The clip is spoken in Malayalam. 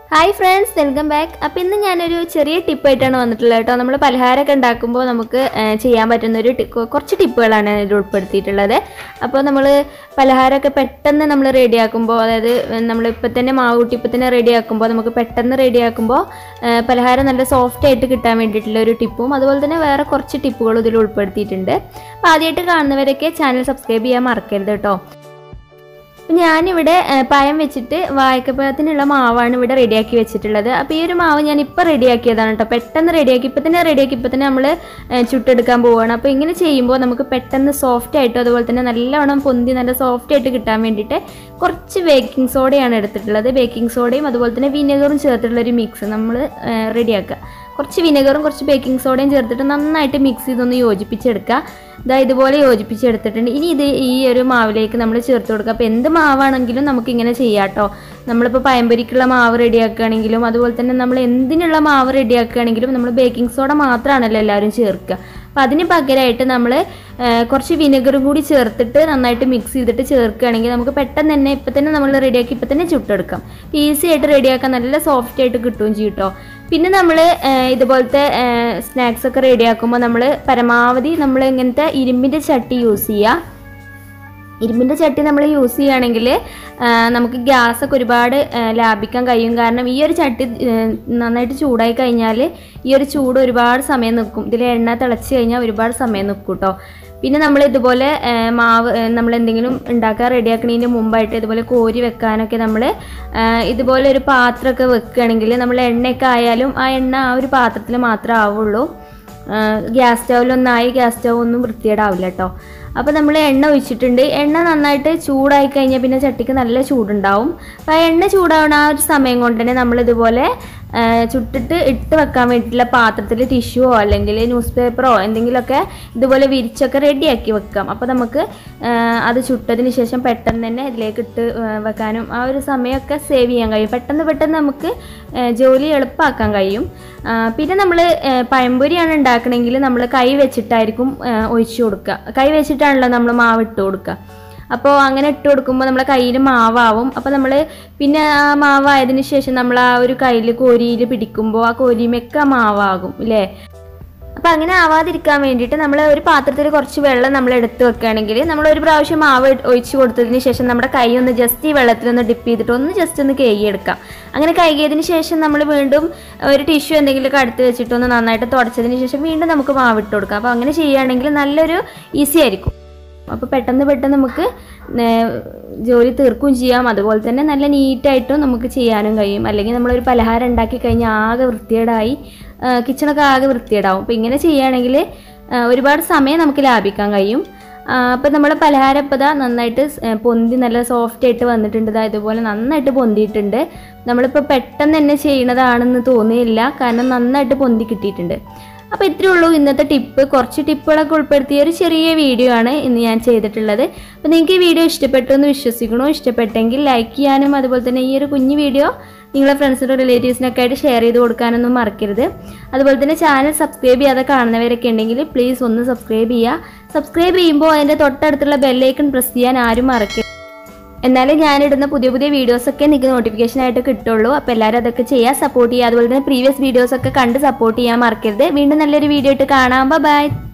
ഹായ് ഫ്രണ്ട്സ് വെൽക്കം ബാക്ക് അപ്പോൾ ഇന്ന് ഞാനൊരു ചെറിയ ടിപ്പായിട്ടാണ് വന്നിട്ടുള്ളത് കേട്ടോ നമ്മൾ പലഹാരമൊക്കെ ഉണ്ടാക്കുമ്പോൾ നമുക്ക് ആ, ചെയ്യാൻ പറ്റുന്ന ഒരു ടി- കൊ- കുറച്ച് ടിപ്പുകളാണ് ഇതിൽ ഉൾപ്പെടുത്തിയിട്ടുള്ളത് അപ്പോൾ നമ്മൾ പലഹാരമൊക്കെ പെട്ടെന്ന് നമ്മൾ റെഡിയാക്കുമ്പോൾ അതായത് നമ്മൾ ഇപ്പം തന്നെ മാവ് കൂട്ടി ഇപ്പം തന്നെ റെഡിയാക്കുമ്പോൾ നമുക്ക് പെട്ടെന്ന് റെഡിയാക്കുമ്പോൾ പലഹാരം നല്ല സോഫ്റ്റ് ആയിട്ട് കിട്ടാൻ വേണ്ടിയിട്ടുള്ള ഒരു ടിപ്പും അതുപോലെ തന്നെ വേറെ കുറച്ച് ടിപ്പുകളും ഇതിൽ ഉൾപ്പെടുത്തിയിട്ടുണ്ട് അപ്പോൾ ആദ്യമായിട്ട് കാണുന്നവരൊക്കെ ചാനൽ സബ്സ്ക്രൈബ് ചെയ്യാൻ മറക്കരുത് കേട്ടോ അപ്പം ഞാനിവിടെ ആ, പഴം വെച്ചിട്ട് വാഴക്കപ്പഴത്തിനുള്ള മാവാണ് ഇവിടെ റെഡിയാക്കി വെച്ചിട്ടുള്ളത് അപ്പോൾ ഈ ഒരു മാവ് ഞാൻ ഇപ്പോൾ റെഡിയാക്കിയതാണ് കേട്ടോ പെട്ടെന്ന് റെഡിയാക്കി ഇപ്പം തന്നെ റെഡിയാക്കി ഇപ്പം തന്നെ നമ്മൾ ചുട്ടെടുക്കാൻ പോവുകയാണ് അപ്പോൾ ഇങ്ങനെ ചെയ്യുമ്പോൾ നമുക്ക് പെട്ടെന്ന് സോഫ്റ്റ് ആയിട്ടും അതുപോലെ തന്നെ നല്ലവണ്ണം പൊന്തി നല്ല സോഫ്റ്റ് ആയിട്ട് കിട്ടാൻ വേണ്ടിയിട്ട് കുറച്ച് ബേക്കിംഗ് സോഡയാണ് എടുത്തിട്ടുള്ളത് ബേക്കിംഗ് സോഡയും അതുപോലെ തന്നെ വിനെഗറും ചേർത്തിട്ടുള്ള ഒരു മിക്സ് നമ്മൾ റെഡിയാക്കുക കുറച്ച് വിനെഗറും കുറച്ച് ബേക്കിംഗ് സോഡയും ചേർത്തിട്ട് നന്നായിട്ട് മിക്സ് ചെയ്തൊന്ന് യോജിപ്പിച്ചെടുക്കുക ഇതാ ഇതുപോലെ യോജിപ്പിച്ചെടുത്തിട്ടുണ്ട് ഇനി ഇത് ഈ ഒരു മാവിലേക്ക് നമ്മൾ ചേർത്ത് കൊടുക്കുക അപ്പോൾ എന്ത് മാവാണെങ്കിലും നമുക്ക് ഇങ്ങനെ ചെയ്യാം കേട്ടോ നമ്മളിപ്പോൾ പയമ്പരിക്കുള്ള മാവ് റെഡിയാക്കുകയാണെങ്കിലും അതുപോലെ തന്നെ നമ്മൾ എന്തിനുള്ള മാവ് റെഡിയാക്കുകയാണെങ്കിലും നമ്മൾ ബേക്കിംഗ് സോഡ മാത്രമാണല്ലോ എല്ലാവരും ചേർക്കുക അപ്പോൾ അതിന് പകരമായിട്ട് നമ്മൾ കുറച്ച് വിനെഗറും കൂടി ചേർത്തിട്ട് നന്നായിട്ട് മിക്സ് ചെയ്തിട്ട് ചേർക്കുകയാണെങ്കിൽ നമുക്ക് പെട്ടെന്ന് തന്നെ ഇപ്പം തന്നെ നമ്മൾ റെഡിയാക്കി ഇപ്പം തന്നെ ചുട്ടെടുക്കാം ഈസി ആയിട്ട് റെഡിയാക്കാൻ നല്ല സോഫ്റ്റ് ആയിട്ട് കിട്ടുകയും ചെയ്യും കേട്ടോ പിന്നെ നമ്മൾ ഇതുപോലത്തെ സ്നാക്സ് ഒക്കെ റെഡിയാക്കുമ്പോൾ നമ്മൾ പരമാവധി നമ്മൾ ഇങ്ങനത്തെ ഇരുമ്പിൻ്റെ ചട്ടി യൂസ് ചെയ്യുക ഇരുമ്പിൻ്റെ ചട്ടി നമ്മൾ യൂസ് ചെയ്യുകയാണെങ്കിൽ നമുക്ക് ഗ്യാസൊക്കെ ഒരുപാട് ആ, ലാഭിക്കാൻ കഴിയും കാരണം ഈ ഒരു ചട്ടി ആ, നന്നായിട്ട് ചൂടായി കഴിഞ്ഞാൽ ഈ ഒരു ചൂട് ഒരുപാട് സമയം നിൽക്കും ഇതിൽ എണ്ണ തിളച്ച് കഴിഞ്ഞാൽ ഒരുപാട് സമയം നിൽക്കും കേട്ടോ പിന്നെ നമ്മൾ ഇതുപോലെ ആ, മാവ് നമ്മൾ എന്തെങ്കിലും ഉണ്ടാക്കാൻ റെഡിയാക്കുന്നതിന് മുമ്പായിട്ട് ഇതുപോലെ കോരി വെക്കാനൊക്കെ നമ്മൾ ഇതുപോലെ ഒരു പാത്രമൊക്കെ വെക്കുകയാണെങ്കിൽ നമ്മൾ എണ്ണയൊക്കെ ആയാലും ആ എണ്ണ ആ ഒരു പാത്രത്തിൽ മാത്രമേ ആവുള്ളൂ ഗ്യാസ് സ്റ്റൗവിലൊന്നായി ഗ്യാസ് സ്റ്റൗ ഒന്നും വൃത്തിയേടാവില്ല കേട്ടോ അപ്പോൾ നമ്മൾ എണ്ണ ഒഴിച്ചിട്ടുണ്ട് എണ്ണ നന്നായിട്ട് ചൂടായി കഴിഞ്ഞാൽ പിന്നെ ചട്ടിക്ക് നല്ല ചൂടുണ്ടാവും അപ്പോൾ ആ എണ്ണ ചൂടാവണ ആ ഒരു സമയം കൊണ്ട് തന്നെ നമ്മളിതുപോലെ ആ, ചുട്ടിട്ട് ഇട്ട് വെക്കാൻ വേണ്ടിയിട്ടുള്ള പാത്രത്തിൽ ടിഷ്യൂവോ അല്ലെങ്കിൽ ന്യൂസ് പേപ്പറോ എന്തെങ്കിലുമൊക്കെ ഇതുപോലെ വിരിച്ചൊക്കെ റെഡിയാക്കി വെക്കാം അപ്പോൾ നമുക്ക് ആ, അത് ചുട്ടതിന് ശേഷം പെട്ടെന്ന് തന്നെ ഇതിലേക്ക് ഇട്ട് ആ, വെക്കാനും ആ ഒരു സമയമൊക്കെ സേവ് ചെയ്യാൻ കഴിയും പെട്ടെന്ന് പെട്ടെന്ന് നമുക്ക് ആ, ജോലി എളുപ്പമാക്കാൻ കഴിയും ആ, പിന്നെ നമ്മൾ പഴംപൊരിയാണ് ഉണ്ടാക്കണമെങ്കിൽ നമ്മൾ കൈ വെച്ചിട്ടായിരിക്കും ആ, ഒഴിച്ചു കൊടുക്കുക കൈ വെച്ചിട്ടാണല്ലോ നമ്മൾ മാവ് ഇട്ട് കൊടുക്കുക അപ്പോൾ അങ്ങനെ ഇട്ട് കൊടുക്കുമ്പോൾ നമ്മളെ കയ്യിൽ മാവാവും അപ്പോൾ നമ്മൾ പിന്നെ ആ മാവായതിനു ശേഷം നമ്മൾ ആ ഒരു കയ്യിൽ കോരിയിൽ പിടിക്കുമ്പോൾ ആ കോരിമൊക്കെ മാവാകും ഇല്ലേ അപ്പോൾ അങ്ങനെ ആവാതിരിക്കാൻ വേണ്ടിയിട്ട് നമ്മൾ ഒരു പാത്രത്തിൽ കുറച്ച് വെള്ളം നമ്മൾ എടുത്ത് വെക്കുകയാണെങ്കിൽ നമ്മൾ ഒരു പ്രാവശ്യം മാവ് ഇട്ട് ഒഴിച്ച് കൊടുത്തതിന് ശേഷം നമ്മുടെ കൈ ഒന്ന് ജസ്റ്റ് ഈ വെള്ളത്തിലൊന്ന് ഡിപ്പ് ചെയ്തിട്ട് ഒന്ന് ജസ്റ്റ് ഒന്ന് കഴുകിയെടുക്കാം അങ്ങനെ കഴുകിയതിന് ശേഷം നമ്മൾ വീണ്ടും ഒരു ടിഷ്യൂ എന്തെങ്കിലുമൊക്കെ അടുത്ത് വെച്ചിട്ട് ഒന്ന് നന്നായിട്ട് തുടച്ചതിന് ശേഷം വീണ്ടും നമുക്ക് മാവ് ഇട്ട് കൊടുക്കാം അപ്പോൾ അങ്ങനെ ചെയ്യുകയാണെങ്കിൽ നല്ലൊരു ഈസി ആയിരിക്കും അപ്പോൾ പെട്ടെന്ന് പെട്ടെന്ന് നമുക്ക് നേ- ജോലി തീർക്കുകയും ചെയ്യാം അതുപോലെ തന്നെ നല്ല നീറ്റായിട്ടും നമുക്ക് ചെയ്യാനും കഴിയും അല്ലെങ്കിൽ നമ്മളൊരു പലഹാരം ഉണ്ടാക്കി കഴിഞ്ഞാൽ ആകെ വൃത്തികേടായി ആ, കിച്ചണൊക്കെ ആകെ വൃത്തികേടാവും അപ്പോൾ ഇങ്ങനെ ചെയ്യുകയാണെങ്കിൽ ആ, ഒരുപാട് സമയം നമുക്ക് ലാഭിക്കാൻ കഴിയും അപ്പോൾ നമ്മൾ പലഹാരം ഇപ്പോൾ ഇതാ നന്നായിട്ട് സ്- ഏ, പൊന്തി നല്ല സോഫ്റ്റ് ആയിട്ട് വന്നിട്ടുണ്ട് ഇതാ ഇതുപോലെ നന്നായിട്ട് പൊന്തിയിട്ടുണ്ട് നമ്മളിപ്പോൾ പെട്ടെന്ന് തന്നെ ചെയ്യണതാണെന്ന് തോന്നിയില്ല കാരണം നന്നായിട്ട് പൊന്തി കിട്ടിയിട്ടുണ്ട് അപ്പോൾ ഇത്രയേ ഉള്ളൂ ഇന്നത്തെ ടിപ്പ് കുറച്ച് ടിപ്പുകളൊക്കെ ഉൾപ്പെടുത്തിയ ഒരു ചെറിയ വീഡിയോ ആണ് ഇന്ന് ഞാൻ ചെയ്തിട്ടുള്ളത് അപ്പോൾ നിങ്ങൾക്ക് ഈ വീഡിയോ ഇഷ്ടപ്പെട്ടു എന്ന് വിശ്വസിക്കണോ ഇഷ്ടപ്പെട്ടെങ്കിൽ ലൈക്ക് ചെയ്യാനും അതുപോലെ തന്നെ ഈ ഒരു കുഞ്ഞു വീഡിയോ നിങ്ങളെ ഫ്രണ്ട്സിനും റിലേറ്റീവ്സിനൊക്കെ ആയിട്ട് ഷെയർ ചെയ്ത് കൊടുക്കാനൊന്നും മറക്കരുത് അതുപോലെ തന്നെ ചാനൽ സബ്സ്ക്രൈബ് ചെയ്യാതെ കാണുന്നവരൊക്കെ ഉണ്ടെങ്കിൽ പ്ലീസ് ഒന്ന് സബ്സ്ക്രൈബ് ചെയ്യുക സബ്സ്ക്രൈബ് ചെയ്യുമ്പോൾ അതിൻ്റെ തൊട്ടടുത്തുള്ള ബെല്ലൈക്കൺ പ്രസ് ചെയ്യാൻ ആരും മറക്കരുത് എന്നാലേ ഞാനിടുന്ന പുതിയ പുതിയ വീഡിയോസൊക്കെ നിങ്ങൾക്ക് നോട്ടിഫിക്കേഷൻ ആയിട്ട് കിട്ടുള്ളൂ അപ്പോൾ എല്ലാവരും അതൊക്കെ ചെയ്യുക സപ്പോർട്ട് ചെയ്യുക അതുപോലെ തന്നെ പ്രീവിയസ് വീഡിയോസൊക്കെ കണ്ട് സപ്പോർട്ട് ചെയ്യാൻ മറക്കരുത് വീണ്ടും നല്ലൊരു വീഡിയോ ഇട്ട് കാണാം ബൈ